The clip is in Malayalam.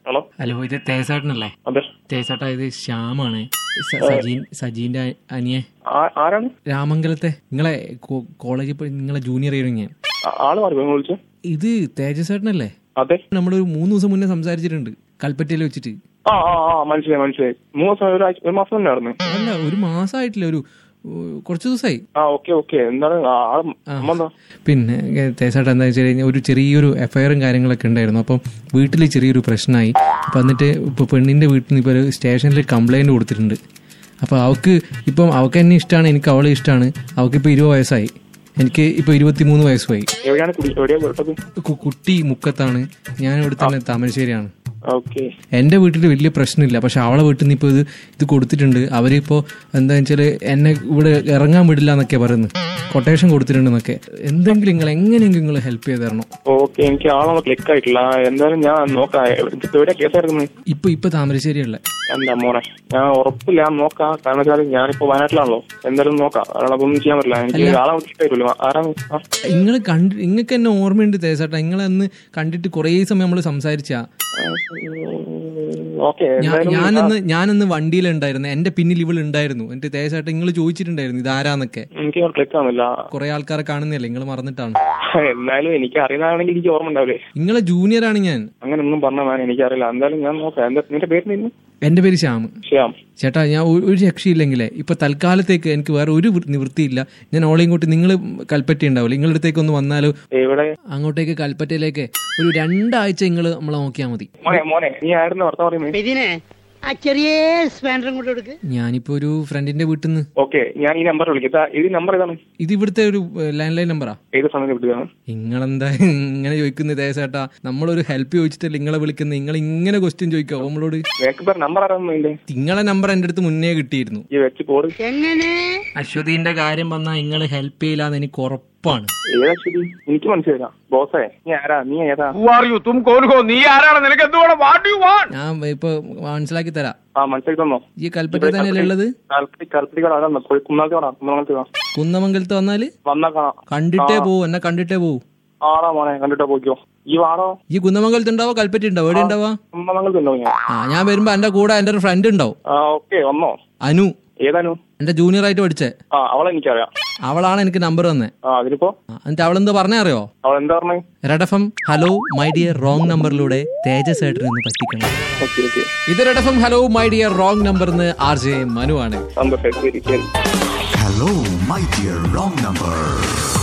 ഹലോ ഹലോ ഇത് തേസാട്ടനല്ലേ അതെ തേസാട്ട ഇത് ശ്യാമാണ് സ- സജീൻ സജീന്റെ അ- അനിയെ ആ- ആരാണ് രാമംഗലത്തെ നിങ്ങളെ കോ- കോളേജിൽ പോയി നിങ്ങളെ ജൂനിയർ ആയിരുന്നു ഞാൻ ആ- ആള് മാറി നിങ്ങൾ വിളിച്ചു ഇത് തേജസേട്ടനല്ലേ അതെ നമ്മളൊരു മൂന്ന് ദിവസം മുന്നേ സംസാരിച്ചിട്ടുണ്ട് കൽപ്പറ്റയിൽ വെച്ചിട്ട് ആ ആ ആ മനസ്സിലായി മനസ്സിലായി മൂന്ന് ദിവസം ഒരാഴ്ച ഒരു മാസം തന്നെ ആയിരുന്നു അല്ല ഒരു മാസമായിട്ടില്ല ഒരു ഉ- കുറച്ച് ദിവസമായി ആ ഓക്കെ ഓക്കെ എന്താണ് ആ, ആള് അമ്മ എന്താ പിന്നെ തേസാട്ട എന്താ വെച്ച് കഴിഞ്ഞാൽ ഒരു ചെറിയൊരു എഫ്ഐആറും കാര്യങ്ങളൊക്കെ ഉണ്ടായിരുന്നു അപ്പം വീട്ടിൽ ചെറിയൊരു പ്രശ്നമായി അപ്പം എന്നിട്ട് ഇപ്പോൾ പെണ്ണിൻ്റെ വീട്ടിൽ നിന്ന് ഇപ്പോൾ ഒരു സ്റ്റേഷനിൽ കംപ്ലൈൻറ്റ് കൊടുത്തിട്ടുണ്ട് അപ്പോൾ അവൾക്ക് ഇപ്പം അവൾക്ക് എന്നെ ഇഷ്ടമാണ് എനിക്ക് അവളെ ഇഷ്ടമാണ് അവൾക്കിപ്പോൾ ഇരുപത് വയസ്സായി എനിക്ക് ഇപ്പോൾ ഇരുപത്തിമൂന്ന് വയസ്സുമായി എവിടെയാണ് കുടി എവിടെയാ പുറത്തത് കു- കുട്ടി മുക്കത്താണ് ഞാൻ ഇവിടെ തന്നെ താമരശ്ശേരിയാണ് ഓക്കെ എൻ്റെ വീട്ടിൽ വലിയ പ്രശ്നമില്ല പക്ഷെ അവളെ വീട്ടിൽ നിന്ന് ഇപ്പോൾ ഇത് ഇത് കൊടുത്തിട്ടുണ്ട് അവരിപ്പോൾ എന്താ വെച്ചാൽ എന്നെ ഇവിടെ ഇറങ്ങാൻ വിടില്ല എന്നൊക്കെ പറയുന്നത് കൊട്ടേഷൻ കൊടുത്തിട്ടുണ്ടെന്നൊക്കെ എന്തെങ്കിലും നിങ്ങൾ എങ്ങനെയെങ്കിലും നിങ്ങൾ ഹെൽപ്പ് ചെയ്ത് തരണം ഓക്കെ എനിക്ക് ആളൊന്നും ക്ലിക്ക് ആയിട്ടില്ല എന്തായാലും ഞാൻ നോക്കാം ഇതിപ്പോ എവിടെയാ കേസായിരുന്നു ഇപ്പൊ ഇപ്പൊ താമരശ്ശേരിയുള്ള എന്താ മോനെ ഞാൻ ഉറപ്പില്ല ഞാൻ നോക്കാം കാരണം വെച്ചാൽ ഞാനിപ്പോ വയനാട്ടിലാണല്ലോ എന്തായാലും നോക്കാം കാരണം ഒന്നും ചെയ്യാൻ പറ്റില്ല എനിക്ക് ആളെ ഇഷ്ടമായിട്ടില്ല ആരാണ് ആ, നിങ്ങൾ കണ്ട് നിങ്ങൾക്ക് എന്നെ ഓർമ്മയുണ്ട് തേസാട്ടാ നിങ്ങളന്ന് കണ്ടിട്ട് കുറേ സമയം നമ്മൾ സംസാരിച്ചാ ഓക്കെ ഞാ- എന്തായാലും ഞാനന്ന് ഞാനന്ന് വണ്ടിയിലുണ്ടായിരുന്നു എന്റെ പിന്നിൽ ഇവൾ ഉണ്ടായിരുന്നു എന്റെ തേസാട്ട നിങ്ങൾ ചോദിച്ചിട്ടുണ്ടായിരുന്നു ഇതാരാന്നൊക്കെ എനിക്ക് ക്ലിക്ക് ആവുന്നില്ല കുറെ ആൾക്കാരെ കാണുന്നില്ലേ നിങ്ങൾ മറന്നിട്ടാണ് എന്നാലും എനിക്ക് അറിയുന്നതാണെങ്കിൽ എനിക്ക് ഓർമ്മ ഉണ്ടാവില്ലേ നിങ്ങളെ ജൂനിയർ ആണ് ഞാൻ അങ്ങനെ ഒന്നും പറഞ്ഞ മാൻ എനിക്കറിയില്ല എന്തായാലും ഞാൻ നോക്കാം എന്താ നിന്റെ പേര് നിന്നു എന്റെ പേര് ശ്യാം ശ്യാം ചേട്ടാ ഞാൻ ഒരു- ഒരു രക്ഷയില്ലെങ്കിലേ ഇപ്പൊ തൽക്കാലത്തേക്ക് എനിക്ക് വേറെ ഒരു വൃ- നിവൃത്തിയില്ല ഞാൻ ഓളെ ഇങ്ങോട്ട് നിങ്ങൾ കൽപ്പറ്റ ഉണ്ടാവില്ല നിങ്ങളുടെ അടുത്തേക്ക് ഒന്ന് വന്നാലോ എവിടെ അങ്ങോട്ടേക്ക് കൽപ്പറ്റയിലേക്ക് ഒരു രണ്ടാഴ്ച നിങ്ങൾ നമ്മളെ നോക്കിയാൽ മതി മോനെ മോനെ നീ ആയിരുന്നു വർത്താൻ പറയുന്നത് ഇതിനെ ആ ചെറിയ സ്പാൻഡറും കൂടെ എടുക്ക് ഞാനിപ്പോ ഒരു ഫ്രണ്ടിന്റെ വീട്ടിൽ നിന്ന് ഓക്കെ ഞാൻ ഈ നമ്പർ വിളിക്കാം ഇതാ, ഇത് നമ്പർ ഏതാണ് ഇത് ഇവിടുത്തെ ഒരു ലാൻഡ് ലൈൻ നമ്പറാ ഏത് സമയത്ത് വിളിച്ചതാണ് നിങ്ങളെന്താ ഇങ്ങനെ ചോദിക്കുന്നത് ദേശേട്ടാ നമ്മളൊരു ഹെൽപ്പ് ചോദിച്ചിട്ടല്ലേ നിങ്ങളെ വിളിക്കുന്നത് നിങ്ങൾ ഇങ്ങനെ ക്വസ്റ്റ്യൻ ചോദിക്കോ നമ്മളോട് നിനക്ക് ഇപ്പൊ നമ്പർ ആരാണെന്ന് ഇല്ലേ നിങ്ങളെ നമ്പർ എന്റെ അടുത്ത് മുന്നേ കിട്ടിയിരുന്നു ഈ വെച്ച് പോട് എങ്ങനെ അശ്വതിന്റെ കാര്യം വന്നാൽ നിങ്ങൾ ഹെൽപ്പ് ചെയ്യില്ലാന്ന് എനിക്ക് ഉറപ്പാണ് ഏതാ ശരി എനിക്ക് മനസ്സിലായില്ല ബോസേ നീ ആരാ നീ ഏതാ ഞാൻ ഇപ്പൊ മനസ്സിലാക്കി തരാം ആ മനസ്സിലാക്കി തന്നോ ഈ കൽപ്പറ്റ തന്നെയല്ലേ ഉള്ളത് കൽപ്പി കൽപ്പിക്കാട് ആരാ കുന്നാലത്തെ കാണാം കുന്നാലത്തെ കാണാം കുന്നമംഗലത്ത് വന്നാല് വന്നാ കാണാം കണ്ടിട്ടേ പോവും എന്നെ കണ്ടിട്ടേ പോവും ആടാ മോനെ കണ്ടിട്ടോ പോയിക്കോ ഈ വാടോ ഈ കുന്നമംഗലത്ത് ഉണ്ടാവോ കൽപ്പറ്റ ഉണ്ടാവോ എവിടെ ഉണ്ടാവാ കുന്നമംഗലത്ത് ഉണ്ടോ ഞാൻ ആ ഞാൻ വരുമ്പോ എന്റെ കൂടെ എന്റെ ഒരു ഫ്രണ്ട് ഉണ്ടാവും ആ ഓക്കെ വന്നോ അനു ഏതാനു എന്റെ ജൂനിയർ ആയിട്ട് പഠിച്ചേ ആ അവളെ എനിക്കറിയാം അവളാണ് എനിക്ക് നമ്പർ തന്നെ ആ അതിനിപ്പോ എന്നിട്ട് അവളെന്തോ പറഞ്ഞേ അറിയോ അവൾ എന്താ പറഞ്ഞേ Red FM hello my dear wrong നമ്പറിലൂടെ തേജസ് ഏട്ടൻ എന്ന് പറ്റിക്കണം ഓക്കെ ഓക്കെ ഇത് Red FM hello my dear wrong number എന്ന് ആർ ജെ മനു ആണ് സന്തോഷം ശരി ശരി Hello, my dear wrong number.